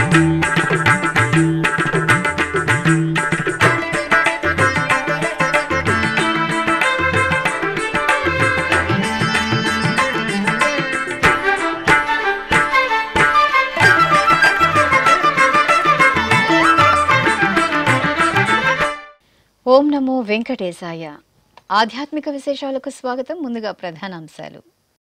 ఓం నమో వెంకటేశాయ ఆధ్యాత్మిక విశేషాలకు స్వాగతం ముందుగా ప్రధానాంశాలు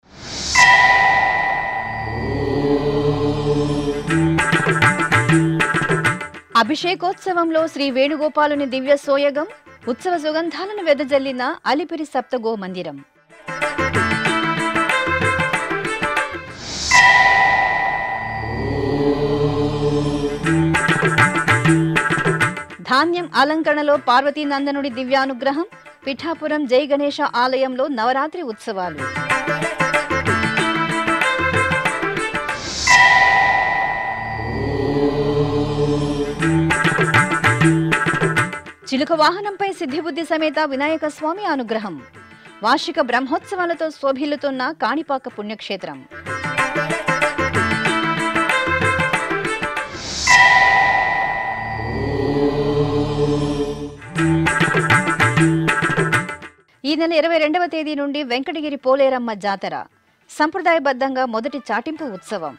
అభిషేకోత్సవంలో శ్రీ వేణుగోపాలుని దివ్య సోయగం ఉత్సవ సుగంధాలను వెదజల్లిన అలిపిరి సప్తగో మందిరం ధాన్యం అలంకరణలో పార్వతీనందనుడి దివ్యానుగ్రహం పిఠాపురం జై గణేశ ఆలయంలో నవరాత్రి ఉత్సవాలు చిలుక వాహనంపై సిద్ధిబుద్ధి సమేత వినాయక స్వామి అనుగ్రహం వార్షిక బ్రహ్మోత్సవాలతో శోభిల్లుతున్న కాణిపాక పుణ్యక్షేత్రం ఈ నెల ఇరవై రెండవ తేదీ నుండి వెంకటగిరి పోలేరమ్మ జాతర సంప్రదాయబద్ధంగా మొదటి చాటింపు ఉత్సవం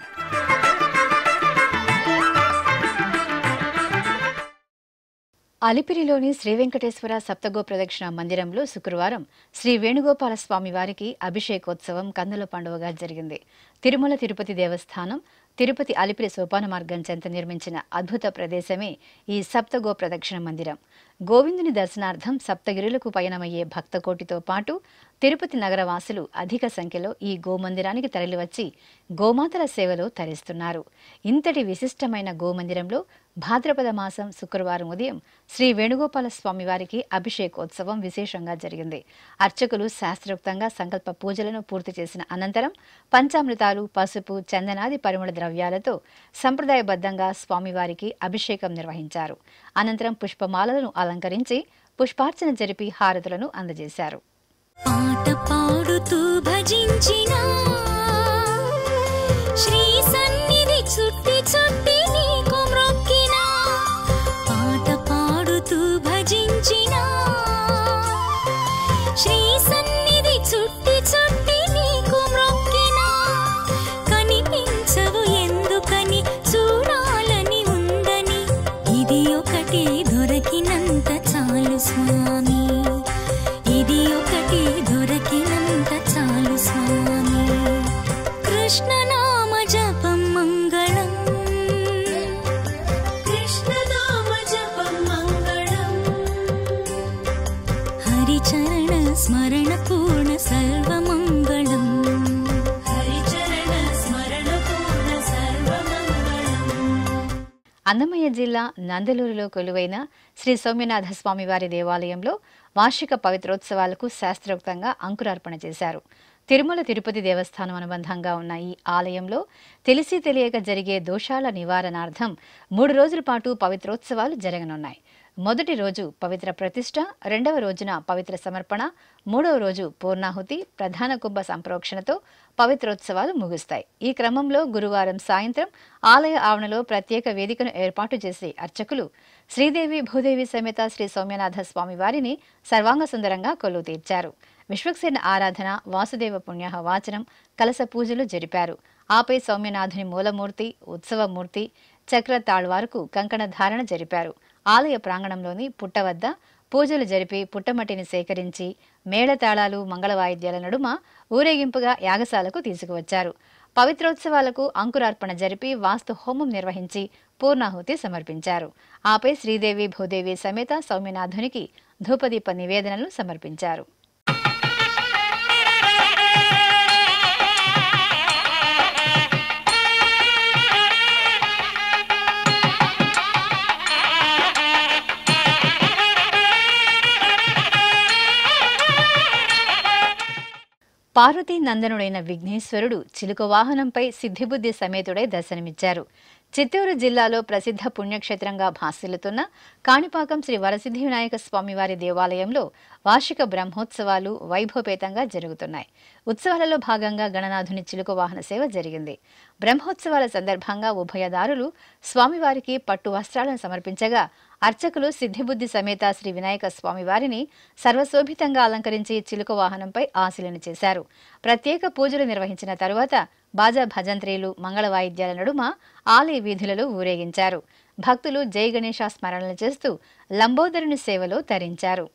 అలిపిరిలోని శ్రీ వెంకటేశ్వర సప్తగో ప్రదక్షిణ మందిరంలో శుక్రవారం శ్రీ వేణుగోపాల స్వామి వారికి అభిషేకోత్సవం కన్నుల పండుగగా జరిగింది తిరుమల తిరుపతి దేవస్థానం తిరుపతి అలిపిరి సోపాన మార్గం చెంత నిర్మించిన అద్భుత ప్రదేశమే ఈ సప్తగో ప్రదక్షిణ మందిరం గోవిందుని దర్శనార్థం సప్తగిరులకు పయనమయ్యే భక్తకోటితో పాటు తిరుపతి నగరవాసులు అధిక సంఖ్యలో ఈ గోమందిరానికి తరలివచ్చి గోమాతల సేవలో తరిస్తున్నారు ఇంతటి విశిష్టమైన గోమందిరంలో భాద్రపద మాసం శుక్రవారం ఉదయం శ్రీ వేణుగోపాల స్వామి వారికి అభిషేకోత్సవం విశేషంగా జరిగింది అర్చకులు శాస్త్రోక్తంగా సంకల్ప పూజలను పూర్తి చేసిన అనంతరం పంచామృతాలు పసుపు చందనాది పరిమళ ద్రవ్యాలతో సంప్రదాయబద్ధంగా స్వామివారికి అభిషేకం నిర్వహించారు అనంతరం పుష్పమాలలను అలంకరించి పుష్పార్చన జరిపి హారతులను అందజేశారు పాట పాడుతూ భజించిన శ్రీ సన్నిధి చుట్టి చుట్టి నీకు మ్రొక్కిన పాట పాడుతూ భజించిన శ్రీ సన్నిధి చుట్టి చుట్టి నీకు మ్రొక్కిన కనిపించవు ఎందుకని చూడాలని ఉందని ఇది ఒకటి దొరికినంత చాలు స్వామి ఇది ఒకటి దొరికినంత చాలు స్వామి కృష్ణనామ జపం మంగళం కృష్ణనామ జపం మంగళం హరిచరణ స్మరణ పూర్ణ సర్వమంగళం హరిచరణ స్మరణ పూర్ణ సర్వమంగళం అన్నమయ్య జిల్లా నందలూరులో కొలువైన శ్రీ సౌమ్యనాథ స్వామివారి దేవాలయంలో వార్షిక పవిత్రోత్సవాలకు శాస్త్రోక్తంగా అంకురార్పణ చేశారు తిరుమల తిరుపతి దేవస్థానం అనుబంధంగా ఉన్న ఈ ఆలయంలో తెలిసి తెలియక జరిగే దోషాల నివారణార్థం మూడు రోజుల పాటు పవిత్రోత్సవాలు జరగనున్నాయి మొదటి రోజు పవిత్ర ప్రతిష్ట రెండవ రోజున పవిత్ర సమర్పణ మూడవ రోజు పూర్ణాహుతి ప్రధాన కుంభ సంప్రోక్షణతో పవిత్రోత్సవాలు ముగుస్తాయి ఈ క్రమంలో గురువారం సాయంత్రం ఆలయ ఆవరణలో ప్రత్యేక వేదికను ఏర్పాటు చేసి అర్చకులు శ్రీదేవి భూదేవి సమేత శ్రీ సౌమ్యనాథ స్వామి వారిని సర్వాంగ సుందరంగా కొలువు తీర్చారు విశ్వక్సేన ఆరాధన వాసుదేవ పుణ్యాహ వాచనం కలస పూజలు జరిపారు ఆపై సౌమ్యనాథుని మూలమూర్తి ఉత్సవమూర్తి చక్ర తాళ్వారుకు కంకణ ధారణ జరిపారు ఆలయ ప్రాంగణంలోని పుట్ట వద్ద పూజలు జరిపి పుట్టమట్టిని సేకరించి మేళతాళాలు మంగళ వాయిద్యాల నడుమ ఊరేగింపుగా యాగశాలకు తీసుకువచ్చారు పవిత్రోత్సవాలకు అంకురార్పణ జరిపి వాస్తు హోమం నిర్వహించి పూర్ణాహుతి సమర్పించారు ఆపై శ్రీదేవి భూదేవి సమేత సౌమ్యనాథునికి ధూపదీప నివేదనలు సమర్పించారు పార్వతీ నందనుడైన విఘ్నేశ్వరుడు చిలుక వాహనంపై సిద్ధిబుద్ధి సమేతుడై దర్శనమిచ్చారు చిత్తూరు జిల్లాలో ప్రసిద్ధ పుణ్యక్షేత్రంగా భాసిల్లుతున్న కాణిపాకం శ్రీ వరసిద్ధి వినాయక స్వామివారి దేవాలయంలో వార్షిక బ్రహ్మోత్సవాలు వైభవపేతంగా జరుగుతున్నాయి ఉత్సవాలలో భాగంగా గణనాథుని చిలుక వాహన సేవ జరిగింది బ్రహ్మోత్సవాల సందర్భంగా ఉభయదారులు స్వామివారికి పట్టు వస్త్రాలను సమర్పించగా అర్చకులు సిద్ధిబుద్ధి సమేత శ్రీ వినాయక స్వామివారిని సర్వశోభితంగా అలంకరించి చిలుక వాహనంపై ఆశీలన చేశారు ప్రత్యేక పూజలు నిర్వహించిన తరువాత బాజా భజంత్రీలు మంగళ వాయిద్యాల నడుమ ఆలయ వీధులలో ఊరేగించారు భక్తులు జై గణేశ స్మరణలు చేస్తూ లంబోదరుని సేవలో తరించారు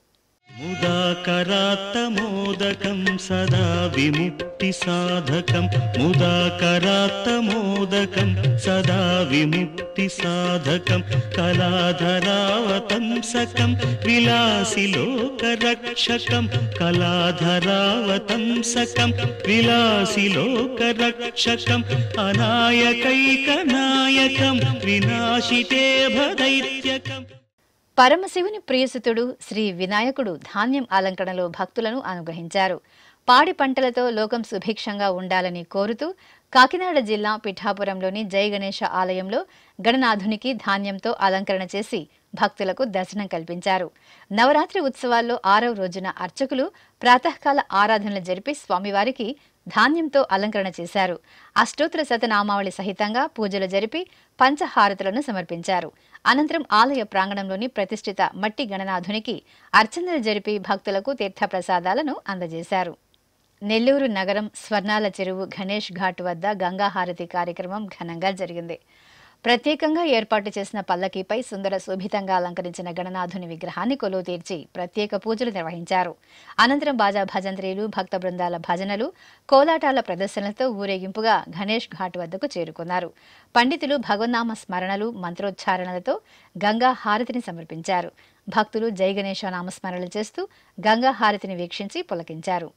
ముదాకరాత్తమోదకం సదా విముక్తిసాధకం ముదాకరాత్తమోదకం సదా విముక్తిసాధకం కళాధరావతంసకం విలాసిలోకరక్షకం కళాధరావతంసకం విలాసిలోకరక్షకం అనాయకైకనాయకం వినాశితే భదైత్యకం పరమశివుని ప్రియసుతుడు శ్రీ వినాయకుడు ధాన్యం అలంకరణలో భక్తులను అనుగ్రహించారు పాడి పంటలతో లోకం సుభిక్షంగా ఉండాలని కోరుతూ కాకినాడ జిల్లా పిఠాపురంలోని జై గణేశ ఆలయంలో గణనాథునికి ధాన్యంతో అలంకరణ చేసి భక్తులకు దర్శనం కల్పించారు నవరాత్రి ఉత్సవాల్లో ఆరవ రోజున అర్చకులు ప్రాతకాల ఆరాధనలు జరిపి స్వామివారికి ధాన్యంతో అలంకరణ చేశారు అష్టోత్తర శతనామావళి సహితంగా పూజలు జరిపి పంచహారతులను సమర్పించారు అనంతరం ఆలయ ప్రాంగణంలోని ప్రతిష్ఠిత మట్టి గణనాథునికి అర్చనలు జరిపి భక్తులకు తీర్థప్రసాదాలను అందజేశారు నెల్లూరు నగరం స్వర్ణాల చెరువు గణేష్ ఘాట్ వద్ద గంగాహారతి కార్యక్రమం ఘనంగా జరిగింది ప్రత్యేకంగా ఏర్పాటు చేసిన పల్లకీపై సుందర శోభితంగా అలంకరించిన గణనాథుని విగ్రహాన్ని కొలువు తీర్చి ప్రత్యేక పూజలు నిర్వహించారు అనంతరం బాజా భజంత్రీలు భక్త బృందాల భజనలు కోలాటాల ప్రదర్శనలతో ఊరేగింపుగా గణేష్ ఘాట్ వద్దకు చేరుకున్నారు పండితులు భగవన్నామ స్మరణలు మంత్రోచ్చారణలతో గంగా హారతిని సమర్పించారు భక్తులు జై గణేశ నామస్మరణలు చేస్తూ గంగా హారతిని వీక్షించి పులకించారు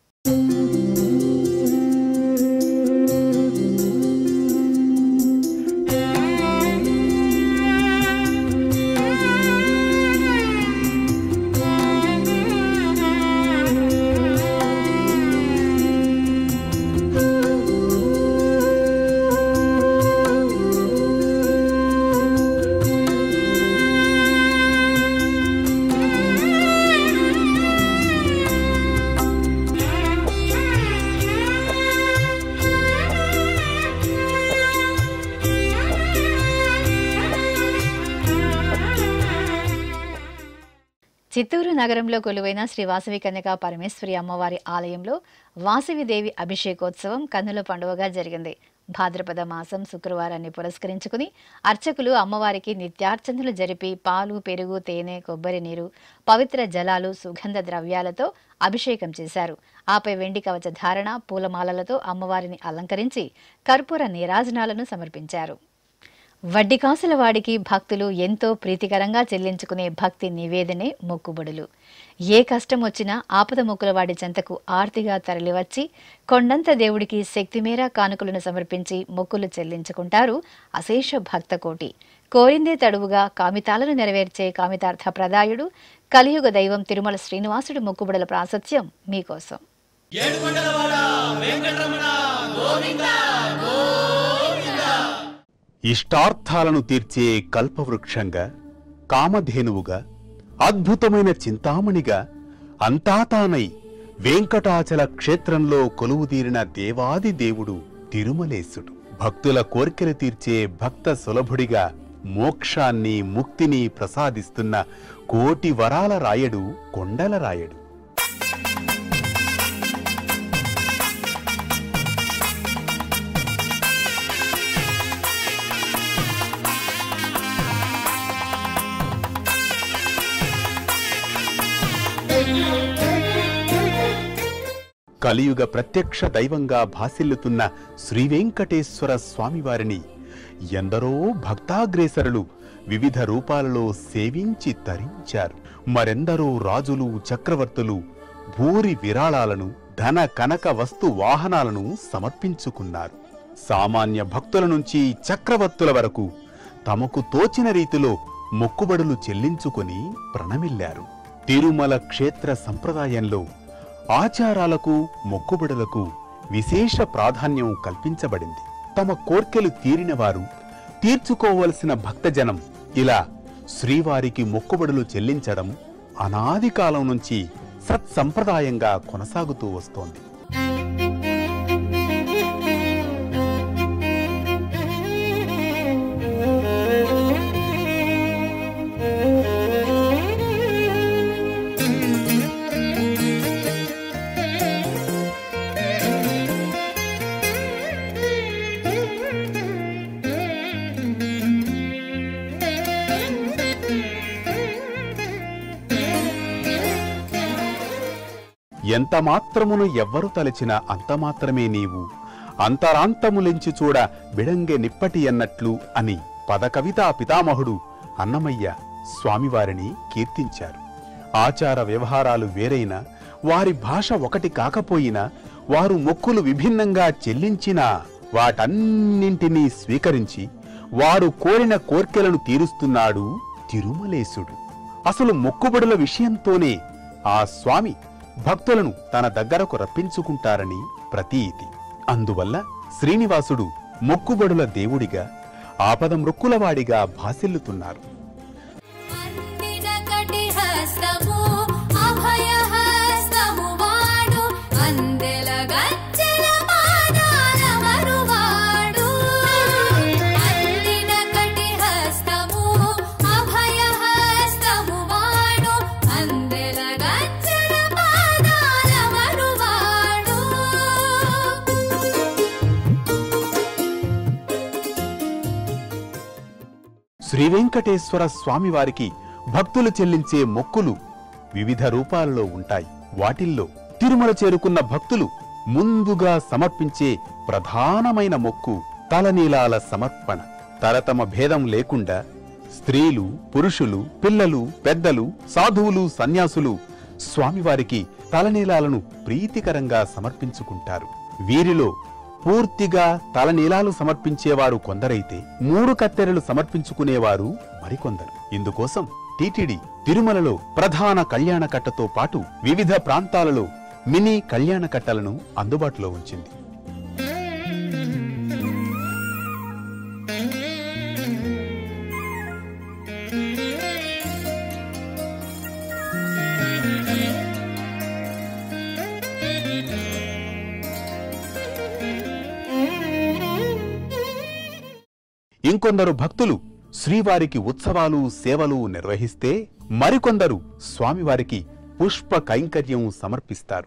చిత్తూరు నగరంలో కొలువైన శ్రీ వాసవి కన్యకా పరమేశ్వరి అమ్మవారి ఆలయంలో వాసవిదేవి అభిషేకోత్సవం కన్నుల పండుగగా జరిగింది భాద్రపద మాసం శుక్రవారాన్ని పురస్కరించుకుని అర్చకులు అమ్మవారికి నిత్యార్చనలు జరిపి పాలు పెరుగు తేనె కొబ్బరి నీరు పవిత్ర జలాలు సుగంధ ద్రవ్యాలతో అభిషేకం చేశారు ఆపై వెండి కవచ ధారణ పూలమాలలతో అమ్మవారిని అలంకరించి కర్పూర నీరాజనాలను సమర్పించారు వడ్డీ కాసుల వాడికి భక్తులు ఎంతో ప్రీతికరంగా చెల్లించుకునే భక్తి నివేదనే మొక్కుబడులు ఏ కష్టం వచ్చినా ఆపద మొక్కుల వాడి చెంతకు ఆర్తిగా తరలివచ్చి కొండంత దేవుడికి శక్తిమేర కానుకలను సమర్పించి మొక్కులు చెల్లించుకుంటారు అశేష భక్త కోటి కోరిందే తడువుగా కామితాలను నెరవేర్చే కామితార్థ ప్రదాయుడు కలియుగ దైవం తిరుమల శ్రీనివాసుడు మొక్కుబడుల ప్రాశస్త్యం మీకోసం ఇష్టార్థాలను తీర్చే కల్పవృక్షంగా కామధేనువుగా అద్భుతమైన చింతామణిగా అంతా తానై వెంకటాచల క్షేత్రంలో కొలువుదీరిన దేవాది దేవుడు తిరుమలేశుడు భక్తుల కోరికలు తీర్చే భక్త సులభుడిగా మోక్షాన్ని ముక్తిని ప్రసాదిస్తున్న కోటి వరాల రాయడు కొండల రాయడు కలియుగ ప్రత్యక్ష దైవంగా భాసిల్లుతున్న శ్రీవెంకటేశ్వర స్వామివారిని ఎందరో భక్తాగ్రేసరులు వివిధ రూపాలలో సేవించి తరించారు మరెందరో రాజులు చక్రవర్తులు భూరి విరాళాలను ధన కనక వస్తు వాహనాలను సమర్పించుకున్నారు సామాన్య భక్తుల నుంచి చక్రవర్తుల వరకు తమకు తోచిన రీతిలో మొక్కుబడులు చెల్లించుకుని ప్రణమిల్లారు తిరుమల క్షేత్ర సంప్రదాయంలో ఆచారాలకు మొక్కుబడులకు విశేష ప్రాధాన్యం కల్పించబడింది తమ కోర్కెలు తీరిన వారు తీర్చుకోవలసిన భక్తజనం ఇలా శ్రీవారికి మొక్కుబడులు చెల్లించడం అనాది కాలం నుంచి సత్సంప్రదాయంగా కొనసాగుతూ వస్తోంది ఎంత మాత్రమును ఎవ్వరు తలచినా అంత మాత్రమే నీవు అంతరాంతములించి చూడ బిడంగె నిప్పటి అన్నట్లు అని పదకవితా పితామహుడు అన్నమయ్య స్వామివారిని కీర్తించారు ఆచార వ్యవహారాలు వేరైనా వారి భాష ఒకటి కాకపోయినా వారు మొక్కులు విభిన్నంగా చెల్లించినా వాటన్నింటినీ స్వీకరించి వారు కోరిన కోర్కెలను తీరుస్తున్నాడు తిరుమలేశుడు అసలు మొక్కుబడుల విషయంతోనే ఆ స్వామి భక్తులను తన దగ్గరకు రప్పించుకుంటారని ప్రతీతి అందువల్ల శ్రీనివాసుడు మొక్కుబడుల దేవుడిగా ఆపద మృక్కులవాడిగా భాసిల్లుతున్నారు అందిన కటిహస్తము అభయహస్తము వాడు అందెల గజ్జల పాదాల మరువాడు అందిన కటిహస్తము అభయహస్తము వాడు అందెల గజ్జల పాదాల మరువాడు శ్రీ వెంకటేశ్వర స్వామివారికి భక్తులు చెల్లించే మొక్కులు వివిధ రూపాలలో ఉంటాయి వాటిల్లో తిరుమల చేరుకున్న భక్తులు ముందుగా సమర్పించే ప్రధానమైన మొక్కు తలనీలాల సమర్పణ తరతమ భేదం లేకుండా స్త్రీలు పురుషులు పిల్లలు పెద్దలు సాధువులు సన్యాసులు స్వామివారికి తలనీలాలను ప్రీతికరంగా సమర్పించుకుంటారు వీరిలో పూర్తిగా తలనీలాలు సమర్పించేవారు కొందరైతే మూడు కత్తెరలు సమర్పించుకునేవారు మరికొందరు ఇందుకోసం టీటీడీ తిరుమలలో ప్రధాన కళ్యాణ కట్టతో పాటు వివిధ ప్రాంతాలలో మినీ కళ్యాణ కట్టలను అందుబాటులో ఉంచింది ఇంకొందరు భక్తులు శ్రీవారికి ఉత్సవాలు సేవలు నిర్వహిస్తే మరికొందరు స్వామివారికి పుష్ప కైంకర్యం సమర్పిస్తారు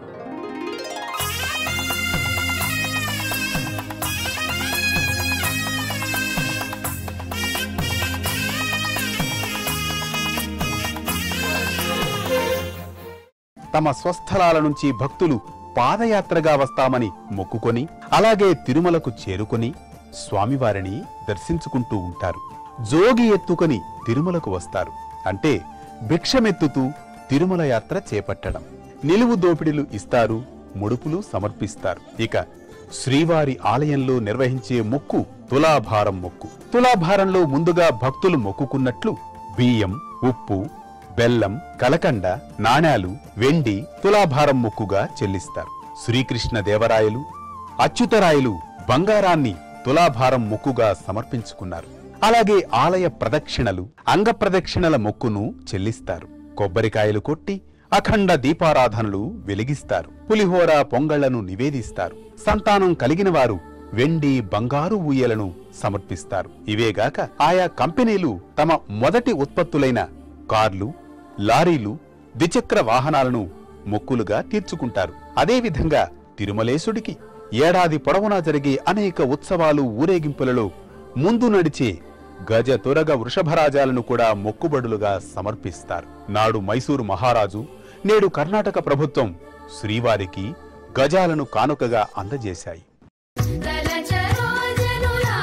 తమ స్వస్థలాల నుంచి భక్తులు పాదయాత్రగా వస్తామని మొక్కుకొని అలాగే తిరుమలకు చేరుకొని స్వామివారిని దర్శించుకుంటూ ఉంటారు జోగి ఎత్తుకొని తిరుమలకు వస్తారు అంటే భిక్షమెత్తుతూ తిరుమల యాత్ర చేపట్టడం నిలువు దోపిడీలు ఇస్తారు ముడుపులు సమర్పిస్తారు ఇక శ్రీవారి ఆలయంలో నిర్వహించే మొక్కు తులాభారం మొక్కు తులాభారంలో ముందుగా భక్తులు మొక్కుకున్నట్లు బియ్యం ఉప్పు బెల్లం కలకండ నాణేలు వెండి తులాభారం మొక్కుగా చెల్లిస్తారు శ్రీకృష్ణ దేవరాయలు అచ్యుతరాయలు బంగారాన్ని తులాభారం మొక్కుగా సమర్పించుకున్నారు అలాగే ఆలయ ప్రదక్షిణలు అంగ ప్రదక్షిణల మొక్కును చెల్లిస్తారు కొబ్బరికాయలు కొట్టి అఖండ దీపారాధనలు వెలిగిస్తారు పులిహోర పొంగళ్లను నివేదిస్తారు సంతానం కలిగిన వారు వెండి బంగారు ఊయలను సమర్పిస్తారు ఇవేగాక ఆయా కంపెనీలు తమ మొదటి ఉత్పత్తులైన కార్లు లారీలు ద్విచక్ర వాహనాలను మొక్కులుగా తీర్చుకుంటారు అదేవిధంగా తిరుమలేశుడికి ఏడాది పొడవునా జరిగే అనేక ఉత్సవాలు ఊరేగింపులలో ముందు నడిచే గజ తురగ వృషభరాజాలను కూడా మొక్కుబడులుగా సమర్పిస్తారు నాడు మైసూరు మహారాజు నేడు కర్ణాటక ప్రభుత్వం శ్రీవారికి గజాలను కానుకగా అందజేశాయి తలచరోజనులారా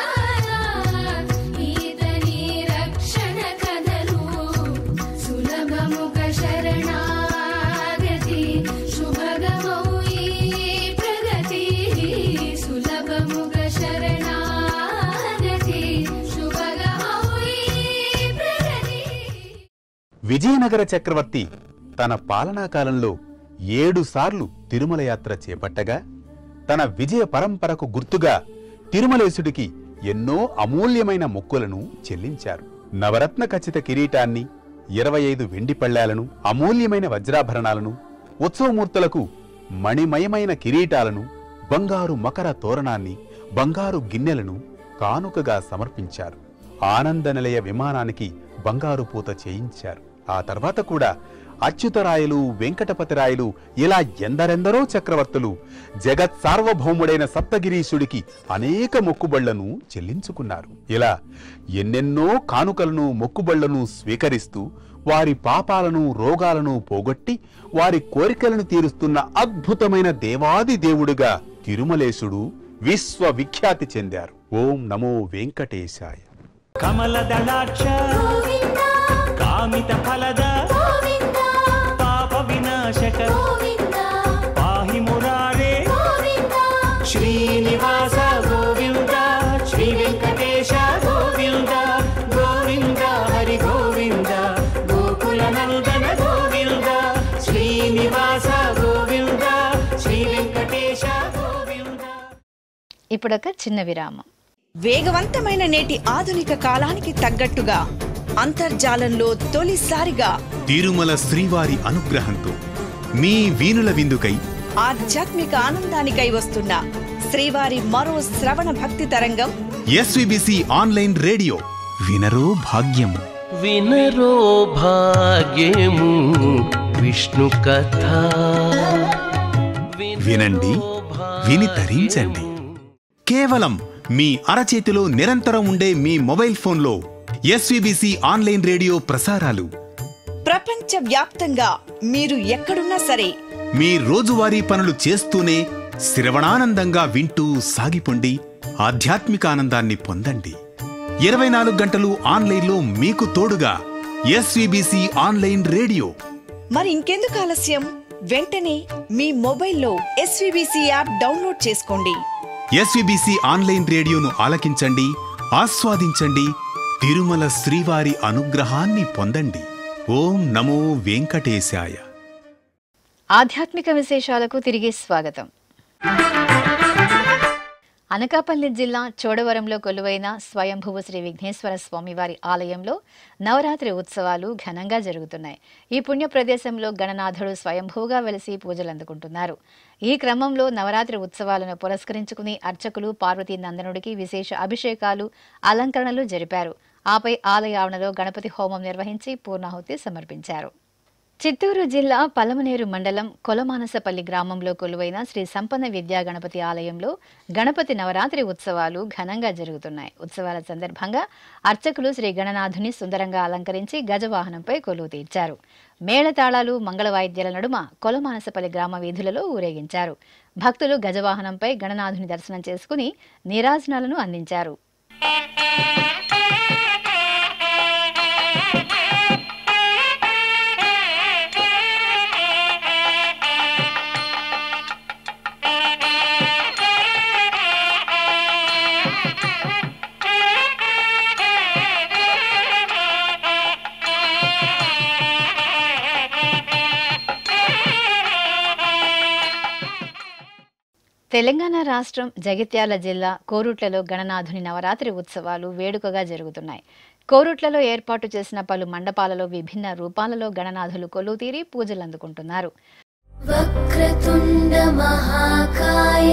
ఈతని రక్షణ కథలు సులభముఖ శరణాగతి శుభగమౌ ఈ ప్రగతి సులభముఖ శరణాగతి శుభగమౌ ఈ ప్రగతి విజయనగర చక్రవర్తి తన పాలనా కాలంలో ఏడు సార్లు తిరుమల యాత్ర చేపట్టగా తన విజయ పరంపరకు గుర్తుగా తిరుమలేశుడికి ఎన్నో అమూల్యమైన మొక్కులను చెల్లించారు నవరత్న ఖచ్చిత కిరీటాన్ని ఇరవై ఐదు వెండి పళ్ళాలను అమూల్యమైన వజ్రాభరణాలను ఉత్సవమూర్తులకు మణిమయమైన కిరీటాలను బంగారు మకర తోరణాన్ని బంగారు గిన్నెలను కానుకగా సమర్పించారు ఆనంద నిలయ విమానానికి బంగారు పూత చేయించారు ఆ తర్వాత కూడా అచ్యుతరాయలు వెంకటపతిరాయలు ఇలా ఎందరెందరో చక్రవర్తులు జగత్ సార్వభౌముడైన సప్తగిరీశుడికి అనేక మొక్కుబళ్లను చెల్లించుకున్నారు ఇలా ఎన్నెన్నో కానుకలను మొక్కుబళ్లను స్వీకరిస్తూ వారి పాపాలను రోగాలను పోగొట్టి వారి కోరికలను తీరుస్తున్న అద్భుతమైన దేవాది దేవుడుగా తిరుమలేశుడు విశ్వవిఖ్యాతి చెందారు ఓం నమో వెంకటేశాయ కమలదళాక్ష గోవింద కామిత ఫలద గోవింద పాప వినాశక గోవింద పాహి మురారే గోవింద శ్రీనివాస గోవింద శ్రీ వెంకటేశ గోవింద గోవింద హరి గోవింద గోకుల నందన గోవింద శ్రీనివాస గోవింద శ్రీ వెంకటేశ గోవింద ఇప్పుడొక చిన్న విరామం వేగవంతమైన నేటి ఆధునిక కాలానికి తగ్గట్టుగా అంతర్జాలంలో తొలిసారిగా తిరుమల శ్రీవారి అనుగ్రహంతో మీ వీనుల విందుకై ఆధ్యాత్మిక ఆనందానికై వస్తున్న శ్రీవారి మరో శ్రవణ భక్తి తరంగం ఎస్విబిసి ఆన్లైన్ రేడియో వినరో భాగ్యము వినరో భాగ్యము విష్ణు కథ వినండి, విని తరించండి. కేవలం మీ అరచేతిలో నిరంతరం ఉండే మీ మొబైల్ ఫోన్లో ఎస్విబిసి ఆన్లైన్ రేడియో ప్రసారాలు ప్రపంచ వ్యాప్తంగా మీరు ఎక్కడున్నా సరే మీ రోజువారీ పనులు చేస్తూనే శ్రవణానందంగా వింటూ సాగిపోండి ఆధ్యాత్మిక ఆనందాన్ని పొందండి ఇరవై నాలుగు గంటలు ఆన్లైన్లో మీకు తోడుగా ఎస్విబిసి ఆన్లైన్ రేడియో మరి ఇంకెందుకు ఆలస్యం వెంటనే మీ మొబైల్లో ఎస్వీబీసీ యాప్ డౌన్లోడ్ చేసుకోండి ఎస్విబిసి ఆన్లైన్ రేడియోను ఆలకించండి ఆస్వాదించండి తిరుమల శ్రీవారి అనుగ్రహాన్ని పొందండి ఓం నమో వెంకటేశాయ ఆధ్యాత్మిక విశేషాలకు తిరిగి స్వాగతం అనకాపల్లి జిల్లా చోడవరంలో కొలువైన స్వయంభువ శ్రీ విఘ్నేశ్వర స్వామివారి ఆలయంలో నవరాత్రి ఉత్సవాలు ఘనంగా జరుగుతున్నాయి ఈ పుణ్య ప్రదేశంలో గణనాథుడు స్వయంభూగా వెలిసి పూజలు అందుకుంటున్నారు ఈ క్రమంలో నవరాత్రి ఉత్సవాలను పురస్కరించుకుని అర్చకులు పార్వతీ నందనుడికి విశేష అభిషేకాలు అలంకరణలు జరిపారు ఆపై ఆలయ ఆవరణలో గణపతి హోమం నిర్వహించి పూర్ణాహుతి సమర్పించారు చిత్తూరు జిల్లా పలమనేరు మండలం కొలమానసపల్లి గ్రామంలో కొలువైన శ్రీ సంపన్న విద్యా గణపతి ఆలయంలో గణపతి నవరాత్రి ఉత్సవాలు ఘనంగా జరుగుతున్నాయి ఉత్సవాల సందర్భంగా అర్చకులు శ్రీ గణనాథుని సుందరంగా అలంకరించి గజవాహనంపై కొలువు తీర్చారు మేళతాళాలు మంగళ వాయిద్యాల నడుమ కొలమానసపల్లి గ్రామ వీధులలో ఊరేగించారు భక్తులు గజవాహనంపై గణనాథుని దర్శనం చేసుకుని నీరాజనాలను అందించారు తెలంగాణ రాష్ట్రం జగిత్యాల జిల్లా కోరుట్లలో గణనాథుని నవరాత్రి ఉత్సవాలు వేడుకగా జరుగుతున్నాయి కోరుట్లలో ఏర్పాటు చేసిన పలు మండపాలలో విభిన్న రూపాలలో గణనాథులు కొలువుతీరి పూజలు అందుకుంటున్నారు వక్రతుండ మహాకాయ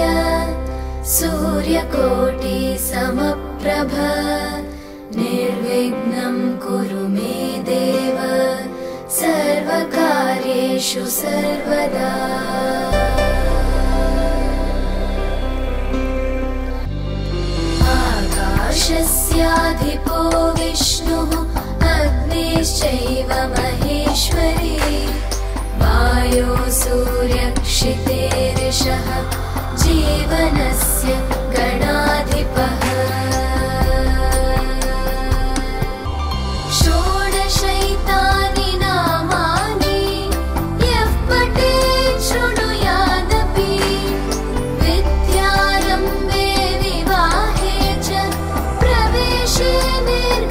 సూర్యకోటి సమప్రభ నిర్విఘ్నం కురు మే దేవ సర్వకార్యేషు సర్వదా आकाशस्याधिपो विष्णुः अग्निश्चैव महेश्वरी वायो सूर्यक्षितेरिषः जीवनस्य गणाधिपः षोडशैतानि नामानि यः पठेत् शृणुयादपि विद्यारम्भे विवाहे च प्रवेशे निर्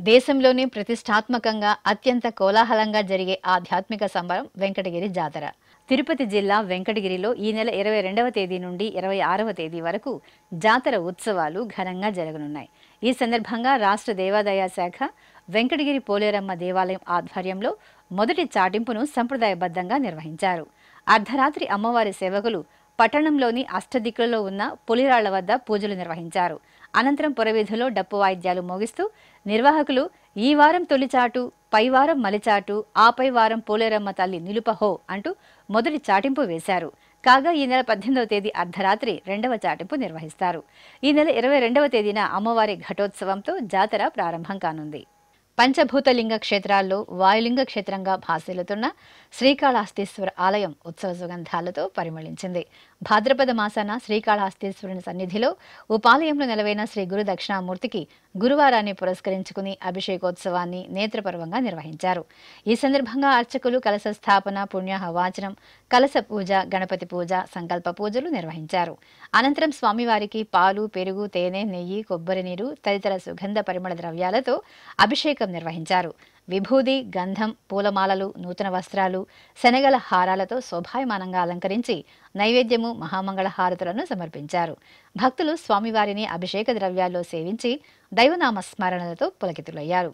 దేశంలోనే ప్రతిష్టాత్మకంగా అత్యంత కోలాహలంగా జరిగే ఆధ్యాత్మిక సంబరం వెంకటగిరి జాతర తిరుపతి జిల్లా వెంకటగిరిలో ఈ నెల ఇరవై రెండవ తేదీ నుండి ఇరవై ఆరవ తేదీ వరకు జాతర ఉత్సవాలు ఘనంగా జరగనున్నాయి ఈ సందర్భంగా రాష్ట్ర దేవాదాయ శాఖ వెంకటగిరి పోలేరమ్మ దేవాలయం ఆధ్వర్యంలో మొదటి చాటింపును సంప్రదాయబద్ధంగా నిర్వహించారు అర్ధరాత్రి అమ్మవారి సేవకులు పట్టణంలోని అష్టదిక్కులలో ఉన్న పులిరాళ్ల వద్ద పూజలు నిర్వహించారు అనంతరం పురవీధిలో డప్పు వాయిద్యాలు మోగిస్తూ నిర్వాహకులు ఈ వారం తొలిచాటు పై వారం మలిచాటు ఆపై వారం పోలేరమ్మ తల్లి నిలుపహో అంటూ మొదటి చాటింపు వేశారు కాగా ఈ నెల పద్దెనిమిదవ తేదీ అర్ధరాత్రి రెండవ చాటింపు నిర్వహిస్తారు ఈ నెల ఇరవై రెండవ తేదీన అమ్మవారి ఘటోత్సవంతో జాతర ప్రారంభం కానుంది పంచభూతలింగ క్షేత్రాల్లో వాయులింగ క్షేత్రంగా భాసిల్లుతున్న శ్రీకాళహస్తీశ్వర ఆలయం ఉత్సవ సుగంధాలతో పరిమళించింది భాద్రపద మాసాన శ్రీకాళహస్తీశ్వరుని సన్నిధిలో ఉపాలయంలో నెలవైన శ్రీ గురు దక్షిణామూర్తికి గురువారాన్ని పురస్కరించుకుని అభిషేకోత్సవాన్ని నేత్రపర్వంగా నిర్వహించారు ఈ సందర్భంగా అర్చకులు కలశ స్థాపన పుణ్యాహ వాచనం కలశ పూజ గణపతి పూజ సంకల్ప పూజలు నిర్వహించారు అనంతరం స్వామివారికి పాలు పెరుగు తేనె నెయ్యి కొబ్బరి నీరు తదితర సుగంధ పరిమళ ద్రవ్యాలతో అభిషేకం నిర్వహించారు విభూది గంధం పూలమాలలు నూతన వస్త్రాలు శనగల హారాలతో శోభాయమానంగా అలంకరించి నైవేద్యము మహామంగళ హారతులను సమర్పించారు భక్తులు స్వామివారిని అభిషేక ద్రవ్యాల్లో సేవించి దైవనామ స్మరణలతో పులకితులయ్యారు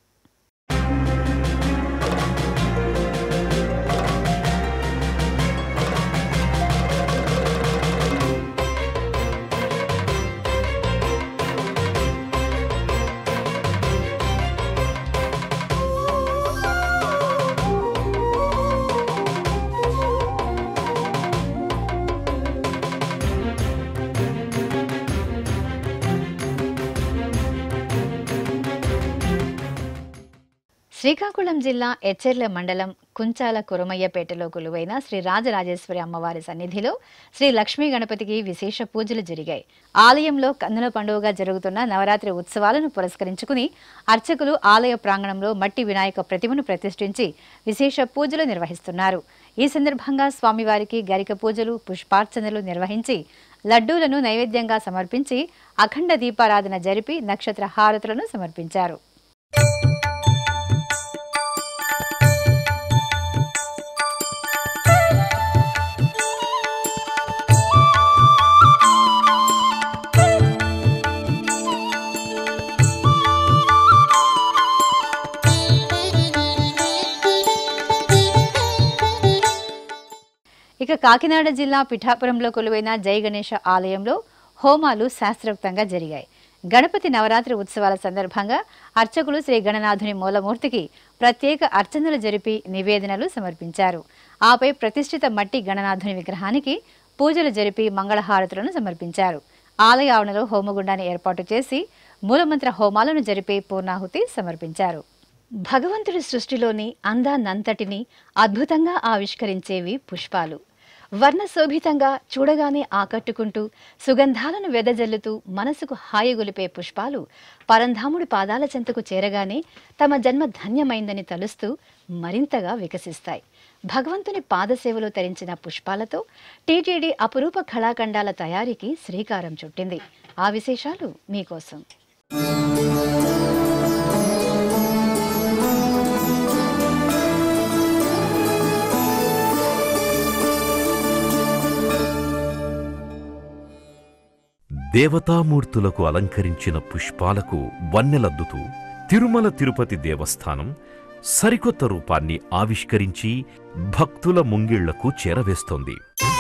శ్రీకాకుళం జిల్లా ఎచ్చెర్ల మండలం కుంచాల కురమయ్యపేటలో కొలువైన శ్రీ రాజరాజేశ్వరి అమ్మవారి సన్నిధిలో శ్రీ లక్ష్మీ గణపతికి విశేష పూజలు జరిగాయి ఆలయంలో కన్నుల పండుగగా జరుగుతున్న నవరాత్రి ఉత్సవాలను పురస్కరించుకుని అర్చకులు ఆలయ ప్రాంగణంలో మట్టి వినాయక ప్రతిమను ప్రతిష్ఠించి విశేష పూజలు నిర్వహిస్తున్నారు ఈ సందర్భంగా స్వామివారికి గరిక పూజలు పుష్పార్చనలు నిర్వహించి లడ్డూలను నైవేద్యంగా సమర్పించి అఖండ దీపారాధన జరిపి నక్షత్ర హారతులను సమర్పించారు ఇక కాకినాడ జిల్లా పిఠాపురంలో కొలువైన జై గణేష ఆలయంలో హోమాలు శాస్త్రోక్తంగా జరిగాయి గణపతి నవరాత్రి ఉత్సవాల సందర్భంగా అర్చకులు శ్రీ గణనాథుని మూలమూర్తికి ప్రత్యేక అర్చనలు జరిపి నివేదనలు సమర్పించారు ఆపై ప్రతిష్ఠిత మట్టి గణనాథుని విగ్రహానికి పూజలు జరిపి మంగళహారతులను సమర్పించారు ఆలయ ఆవరణలో హోమగుండాన్ని ఏర్పాటు చేసి మూలమంత్ర హోమాలను జరిపి పూర్ణాహుతి సమర్పించారు భగవంతుడి సృష్టిలోని అందాన్నంతటిని అద్భుతంగా ఆవిష్కరించేవి పుష్పాలు వర్ణశోభితంగా చూడగానే ఆకట్టుకుంటూ సుగంధాలను వెదజల్లుతూ మనసుకు హాయిగొలిపే పుష్పాలు పరంధాముడి పాదాల చెంతకు చేరగానే తమ జన్మ ధన్యమైందని తలుస్తూ మరింతగా వికసిస్తాయి భగవంతుని పాదసేవలో తరించిన పుష్పాలతో టీటీడీ అపురూప కళాఖండాల తయారీకి శ్రీకారం చుట్టింది ఆ విశేషాలు మీకోసం దేవతామూర్తులకు అలంకరించిన పుష్పాలకు వన్నెలద్దుతూ తిరుమల తిరుపతి దేవస్థానం సరికొత్త రూపాన్ని ఆవిష్కరించి భక్తుల ముంగిళ్లకు చేరవేస్తోంది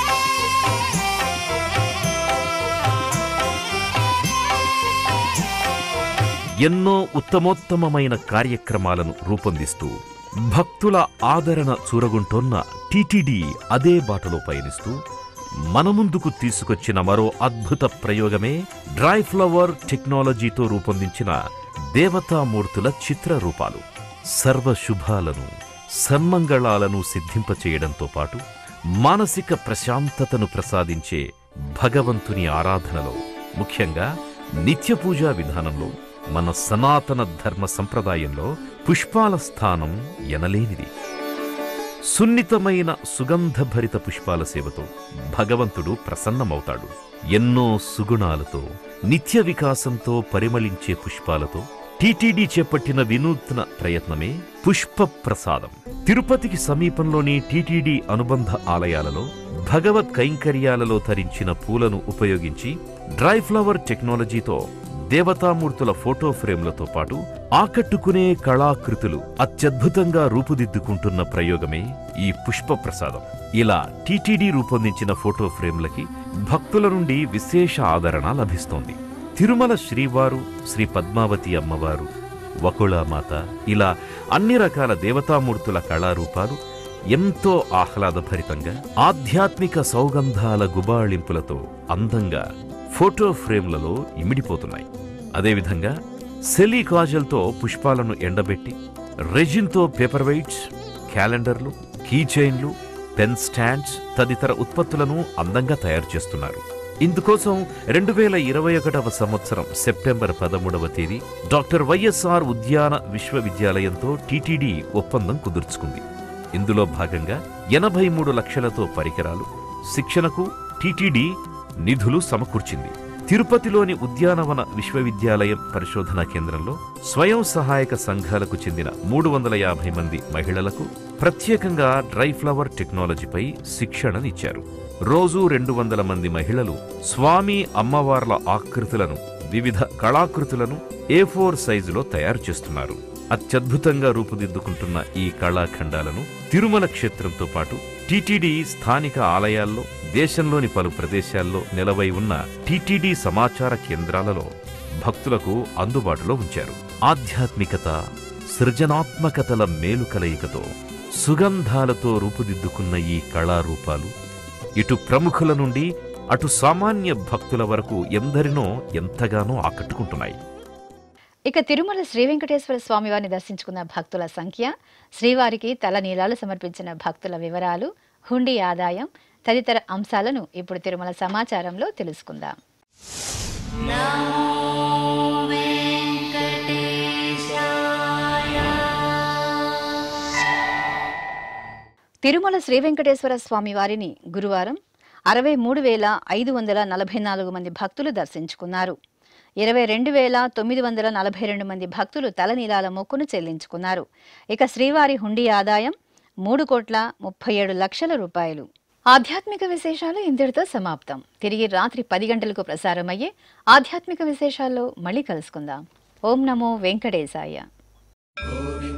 ఎన్నో ఉత్తమోత్తమమైన కార్యక్రమాలను రూపొందిస్తూ భక్తుల ఆదరణ చూరగుంటోన్న టిటిడి అదే బాటలో పయనిస్తూ మన ముందుకు తీసుకొచ్చిన మరో అద్భుత ప్రయోగమే డ్రై ఫ్లవర్ టెక్నాలజీతో రూపొందించిన దేవతామూర్తుల చిత్ర రూపాలు సర్వ శుభాలను సన్మంగళాలను సిద్ధింపచేయడంతో పాటు మానసిక ప్రశాంతతను ప్రసాదించే భగవంతుని ఆరాధనలో ముఖ్యంగా నిత్య పూజా విధానంలో మన సనాతన ధర్మ సంప్రదాయంలో పుష్పాల స్థానం ఎనలేనిది సున్నితమైన సుగంధభరిత పుష్పాల సేవతో భగవంతుడు ప్రసన్నమవుతాడు ఎన్నో సుగుణాలతో నిత్య వికాసంతో పరిమళించే పుష్పాలతో టీటీడీ చేపట్టిన వినూత్న ప్రయత్నమే పుష్ప ప్రసాదం తిరుపతికి సమీపంలోని టీటీడీ అనుబంధ ఆలయాలలో భగవత్ కైంకర్యాలలో ధరించిన పూలను ఉపయోగించి డ్రై ఫ్లవర్ టెక్నాలజీతో దేవతామూర్తుల ఫోటో ఫ్రేమ్లతో పాటు ఆకట్టుకునే కళాకృతులు అత్యద్భుతంగా రూపుదిద్దుకుంటున్న ప్రయోగమే ఈ పుష్ప ప్రసాదం ఇలా టీటీడీ రూపొందించిన ఫోటో ఫ్రేమ్లకి భక్తుల నుండి విశేష ఆదరణ లభిస్తోంది తిరుమల శ్రీవారు శ్రీ పద్మావతి అమ్మవారు వకుళామాత ఇలా అన్ని రకాల దేవతామూర్తుల కళారూపాలు ఎంతో ఆహ్లాదభరితంగా ఆధ్యాత్మిక సౌగంధాల గుబాళింపులతో అందంగా ఫోటో ఫ్రేమ్లలో ఇమిడిపోతున్నాయి అదేవిధంగా సెలీ కాజల్తో పుష్పాలను ఎండబెట్టి రెజిన్తో పేపర్ వెయిట్స్ క్యాలెండర్లు కీ చైన్లు పెన్ స్టాండ్స్ తదితర ఉత్పత్తులను అందంగా తయారు చేస్తున్నారు ఇందుకోసం రెండు వేల ఇరవై ఒకటవ సంవత్సరం సెప్టెంబర్ పదమూడవ తేదీ డాక్టర్ వైఎస్ఆర్ ఉద్యాన విశ్వవిద్యాలయంతో టీటీడీ ఒప్పందం కుదుర్చుకుంది ఇందులో భాగంగా ఎనభై మూడు లక్షలతో పరికరాలు శిక్షణకు టీటీడీ నిధులు సమకూర్చింది తిరుపతిలోని ఉద్యానవన విశ్వవిద్యాలయం పరిశోధనా కేంద్రంలో స్వయం సహాయక సంఘాలకు చెందిన మూడు వందల యాభై మంది మహిళలకు ప్రత్యేకంగా డ్రై ఫ్లవర్ టెక్నాలజీపై శిక్షణనిచ్చారు రోజు రెండు వందల మంది మహిళలు స్వామి అమ్మవార్ల ఆకృతులను వివిధ కళాకృతులను ఏ ఫోర్ సైజులో తయారు చేస్తున్నారు అత్యద్భుతంగా రూపుదిద్దుకుంటున్న ఈ కళాఖండాలను తిరుమల క్షేత్రంతో పాటు టీటీడీ స్థానిక ఆలయాల్లో దేశంలోని పలు ప్రదేశాల్లో నిలవై ఉన్న టీటీడీ సమాచార కేంద్రాలలో భక్తులకు అందుబాటులో ఉంచారు ఆధ్యాత్మికత సృజనాత్మకతల మేలు కలయికతో సుగంధాలతో రూపుదిద్దుకున్న ఈ కళారూపాలు ఇటు ప్రముఖుల నుండి అటు సామాన్య భక్తుల వరకు ఎందరినో ఎంతగానో ఆకట్టుకుంటున్నాయి ఇక తిరుమల శ్రీ వెంకటేశ్వర స్వామివారిని దర్శించుకున్న భక్తుల సంఖ్య శ్రీవారికి తల నీలాలు సమర్పించిన భక్తుల వివరాలు హుండీ ఆదాయం తదితర అంశాలను ఇప్పుడు తిరుమల సమాచారంలో తెలుసుకుందాం తిరుమల శ్రీ వెంకటేశ్వర స్వామి వారిని గురువారం అరవై మూడు వేల ఐదు వందల నలభై నాలుగు మంది భక్తులు దర్శించుకున్నారు ఇరవై రెండు వేల తొమ్మిది వందల నలభై రెండు మంది భక్తులు తలనీలాల మొక్కును చెల్లించుకున్నారు ఇక శ్రీవారి హుండీ ఆదాయం మూడు కోట్ల ముప్పై ఏడు లక్షల రూపాయలు ఆధ్యాత్మిక విశేషాలు ఇంతటితో సమాప్తం తిరిగి రాత్రి పది గంటలకు ప్రసారమయ్యే ఆధ్యాత్మిక విశేషాల్లో మళ్ళీ కలుసుకుందాం ఓం నమో వెంకటేశాయ గోవింద